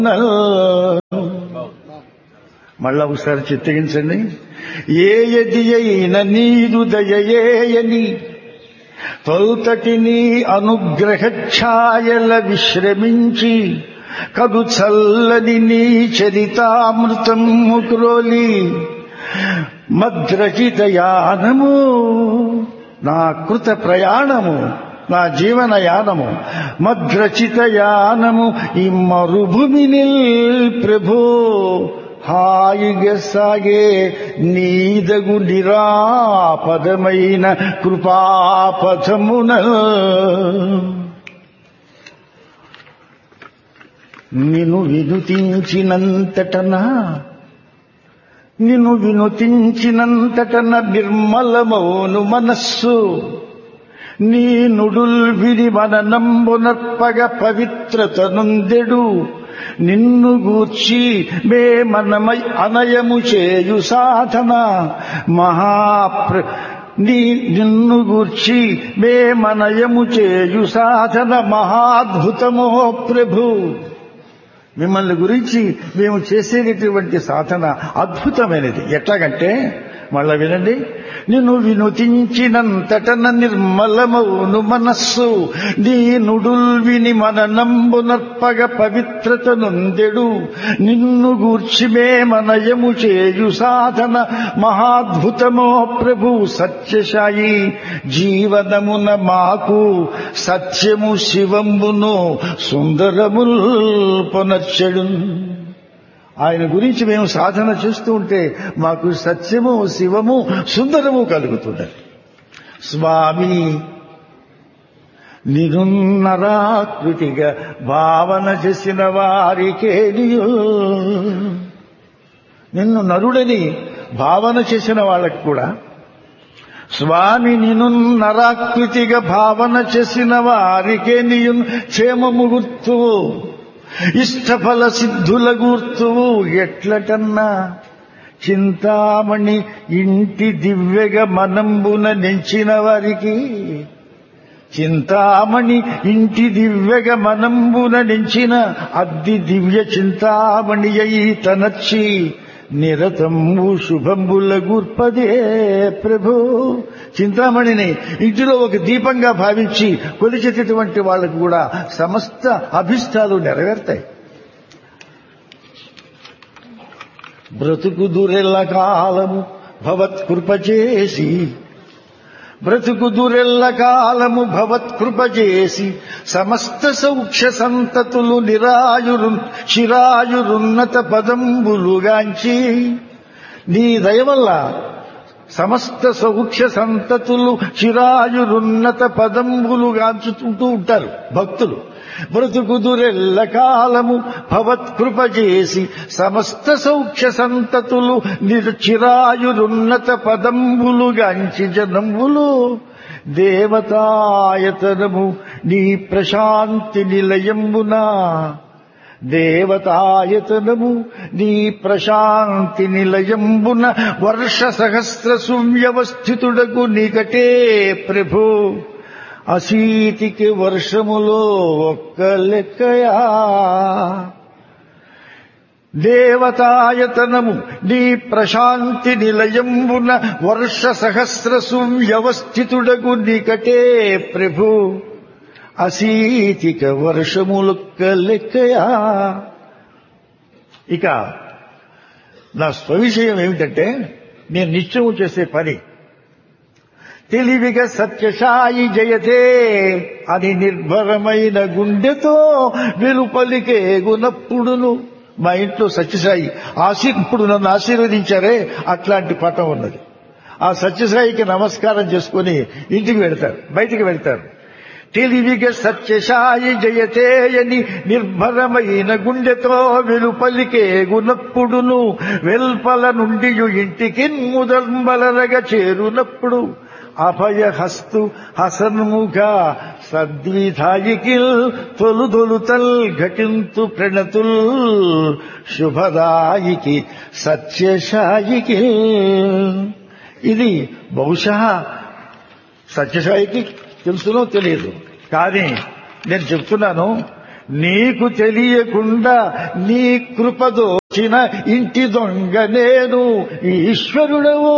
మళ్ళా ఒకసారి చిత్తగించండి ఏ యది అయిన నీదు దయయేయని తొల్తటి నీ అనుగ్రహ ఛాయల విశ్రమించి కదు చల్లని నీ చరితామృతం క్రోలి మద్రచిత యానము నా కృత ప్రయాణము నా జీవన యానము మద్రచిత యానము ఈ మరుభూమిని ప్రభు హాయిగా సాగే నీదగు నిరాపదమైన కృపాపథమున నిన్ను వినుతించినంతటనా నిన్ను వినుతించినంతటన నిర్మలమౌను మనస్సు నీ నుడుల్ విని మన నంబునర్పగ పవిత్రత నొందెడు నిన్ను గూర్చి మే మనమై అనయము చేయు సాధన మహాప్ర నీ నిన్ను గూర్చి మే మనయము చేయు సాధన మహాద్భుతమో ప్రభు మిమ్మల్ని గురించి మేము చేసేటటువంటి సాధన అద్భుతమైనది ఎట్లాగంటే మళ్ళా వినండి నిన్ను వినుతించినంతటన నిర్మలమౌను మనస్సు నీ నుడుల్ విని మన నంబునర్పగ పవిత్రత నొందెడు నిన్ను గూర్చి మే మనయము చేయు సాధన మహాద్భుతమో ప్రభు సత్యశాయి జీవనమున మాకు సత్యము శివంబును సుందరముల్ పొనర్చెడు ఆయన గురించి మేము సాధన చేస్తూ ఉంటే మాకు సత్యము శివము సుందరము కలుగుతున్నది స్వామి నిరున్నరాకృతిగా భావన చేసిన వారికే నిన్ను నరుడని భావన చేసిన వాళ్ళకి కూడా స్వామి నిను నరాకృతిగా భావన చేసిన వారికే నీయు క్షేమము గుర్తువు ఇష్టఫల సిద్ధుల గుర్తువు ఎట్లటన్నా చింతామణి ఇంటి దివ్యగా మనంబున నెంచిన వారికి చింతామణి ఇంటి దివ్యగా మనంబున నెంచిన అద్ది దివ్య చింతామణి అయి తనచ్చి నిరతంబు శుభంబుల గుర్పదే ప్రభు చింతామణిని ఇంటిలో ఒక దీపంగా భావించి కొలిచేటటువంటి వాళ్ళకు కూడా సమస్త అభిష్టాలు నెరవేరుతాయి బ్రతుకు దురెల్ల కాలము భవత్కృప చేసి బ్రతుకు దురెల్ల కాలము భవత్కృప చేసి సమస్త సౌఖ్య సంతతులు నిరాయురు చిరాయురున్నత పదంబులుగాంచి నీ దయ వల్ల సమస్త సౌఖ్య సంతతులు చిరాయురున్నత పదంబులుగాంచుతుంటూ ఉంటారు భక్తులు బ్రతుకు దురెల్ల కాలము భవత్కృప చేసి సమస్త సౌఖ్య సంతతులు చిరాయురున్నత పదంబులుగాంచి జనంబులు దేవతాయతనము నీ ప్రశాంతి నిలయంబునా దేవతాయతనము నీ ప్రశాంతి నిలయంబున వర్ష సహస్ర సువ్యవస్థితుడకు నికటే ప్రభు అశీతికి వర్షములో ఒక్క లెక్కయా దేవతాయతనము నీ ప్రశాంతి నిలయంబున వర్ష సహస్ర సువ్యవస్థితుడకు నికటే ప్రభు అశీతిక వర్షములొక్క లెక్కయా ఇక నా స్వవిషయం ఏమిటంటే నేను నిత్యము చేసే పని తెలివిగా సత్యసాయి జయతే అని నిర్భరమైన గుండెతో వెలుపలికే గునప్పుడును మా ఇంట్లో సత్యసాయి ఆశీ ఇప్పుడు నన్ను ఆశీర్వదించారే అట్లాంటి పటం ఉన్నది ఆ సత్యసాయికి నమస్కారం చేసుకుని ఇంటికి వెళ్తారు బయటికి వెళ్తారు తెలివిగా సత్యసాయి జయతేయని నిర్భరమైన గుండెతో వెలుపలికే గునప్పుడును వెల్పల నుండి ఇంటికి ముదర్మలరగ చేరునప్పుడు అభయహస్తు హసన్ముఖ సద్విధాయికిల్ తొలు తొలుతల్ ఘటింతు ప్రణతుల్ శుభదాయికి సత్యసాయికి ఇది బహుశా సత్యసాయికి తెలుసునో తెలియదు కానీ నేను చెప్తున్నాను నీకు తెలియకుండా నీ కృపదోచిన ఇంటి దొంగ నేను ఈశ్వరుడవో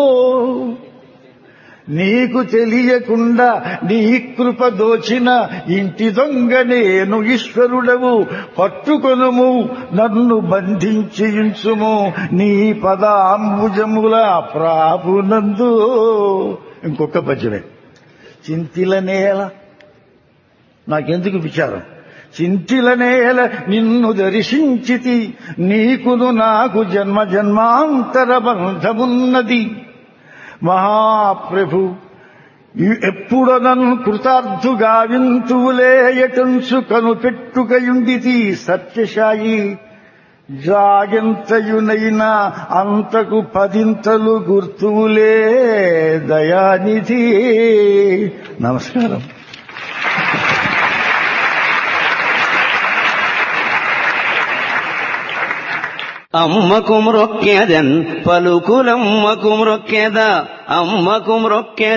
నీకు తెలియకుండా నీ కృప దోచిన ఇంటి దొంగ నేను ఈశ్వరుడవు పట్టుకొనుము నన్ను బంధించియుంచుము నీ పదాంబుజముల ప్రాపునందు ఇంకొక భజనే చింతిల నేల నాకెందుకు విచారం చింతిల నేల నిన్ను దర్శించితి నీకును నాకు జన్మ జన్మాంతర బంధమున్నది మహాప్రభు ఎప్పుడు నన్ను కృతార్థుగా వింతువులేయటంచు కను పెట్టుకయుండితి సత్యశాయి జాగంతయునైనా అంతకు పదింతలు గుర్తువులే దయానిధి నమస్కారం అమ్మకు మ్రొక్కెదన్ పలుకులమ్మకు మ్రొక్కెద అమ్మకు మ్రొక్కె